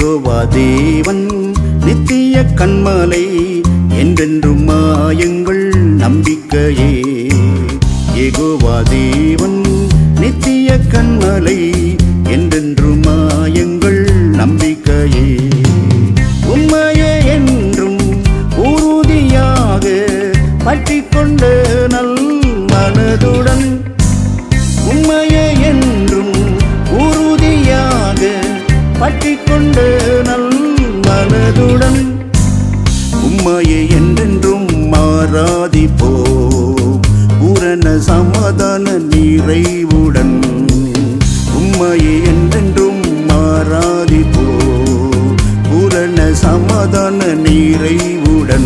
எகோவா தேவன் நித்திய கண்மலை என்றென்றும் மாயங்கள் நம்பிக்கையே எகோவா தேவன் நித்திய கண்மலை என்றென்றும் மாயங்கள் நம்பிக்கையே உண்மையே என்றும் உறுதியாக பற்றிக்கொண்ட நல் மனதுடன் உண்மையே என்றும் உறுதியாக பற்றிக்கொண்டு நல் மனதுடன் உண்மையே என்றென்றும் மாறாதிப்போ பூரண சமாதான நிறைவுடன் உண்மையே என்றென்றும் மாறாதிப்போ பூரண சமாதான நிறைவுடன்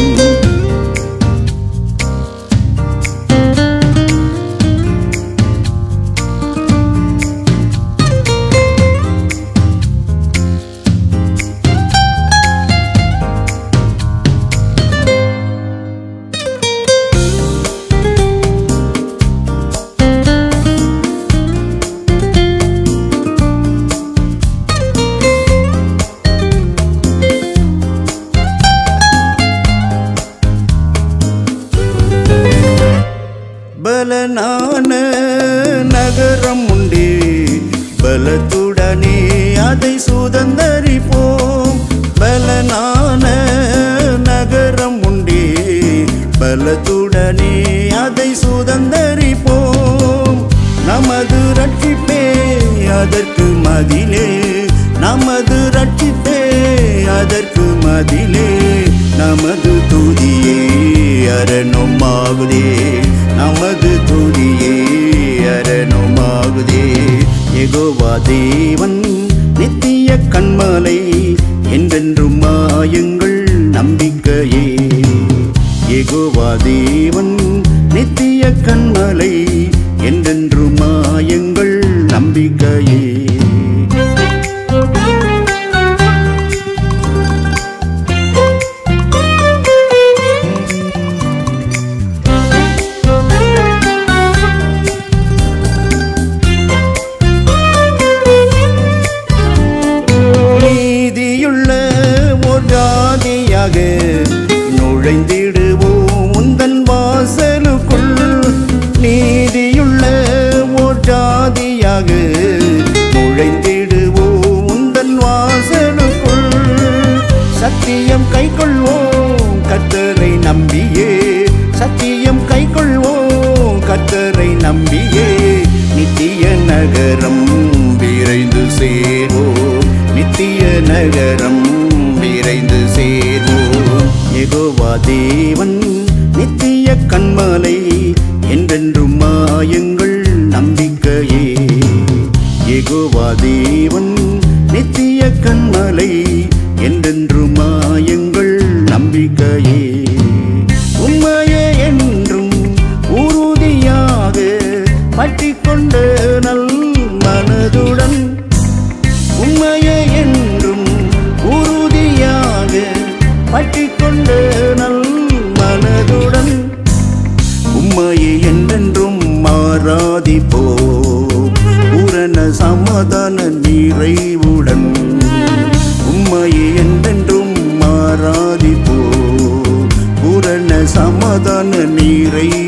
பலனான நகரம் உண்டே பலத்துடனே அதை சுதந்தரிப்போம் பலனான நகரம் உண்டே பலத்துடனே அதை சுதந்தரிப்போம் நமது ரட்சிப்பே அதற்கு மதிலே நமது ரட்சிப்பே அதற்கு மதிலே நமது துதியே அரணுமாகுதே நமது துதியே அரணுமாகுதே எகோவா தேவன் நித்திய கண்மலை என்றென்றும் மாயங்கள் நம்பிக்கையே எகோவா தேவன் நித்திய கண்மலை என்றென்றும் மாயங்கள் நம்பிக்கையே நீதியுள்ள ஓர் ஜாதியாக நுழைந்திடுவோம் உந்தன் வாசலுக்குள் நீதியுள்ள ஓர் ஜாதியாக நுழைந்திடுவோம் உந்தன் வாசலுக்குள் சத்தியம் கைக்கொள்வோம் கத்தரை நம்பியே சத்தியம் கைக்கொள்வோம் கத்தரை நம்பியே நித்திய நகரம் விரைந்து சேர்வோம் நித்திய நகரம் விரைந்து சேர்வோம் எகோவா தேவன் நித்திய கண்மலை என்றென்றும் மாயங்கள் நம்பிக்கையே எகோவா தேவன் நித்திய கண்மலை என்றென்றும் மாயங்கள் நம்பிக்கையே உண்மையே என்றும் உறுதியாக பற்றிக்கொண்டு நல் மனதுடன் உண்மையே என்றும் உறுதியாக பற்றிக்கொண்டு நல் மனதுடன் உண்மையே என்றென்றும் மாறாதிப்போ பூரண சமாதான நிறைவுடன் உண்மையே என்றென்றும் மாறாதிப்போ பூரண சமாதான நிறைவுடன்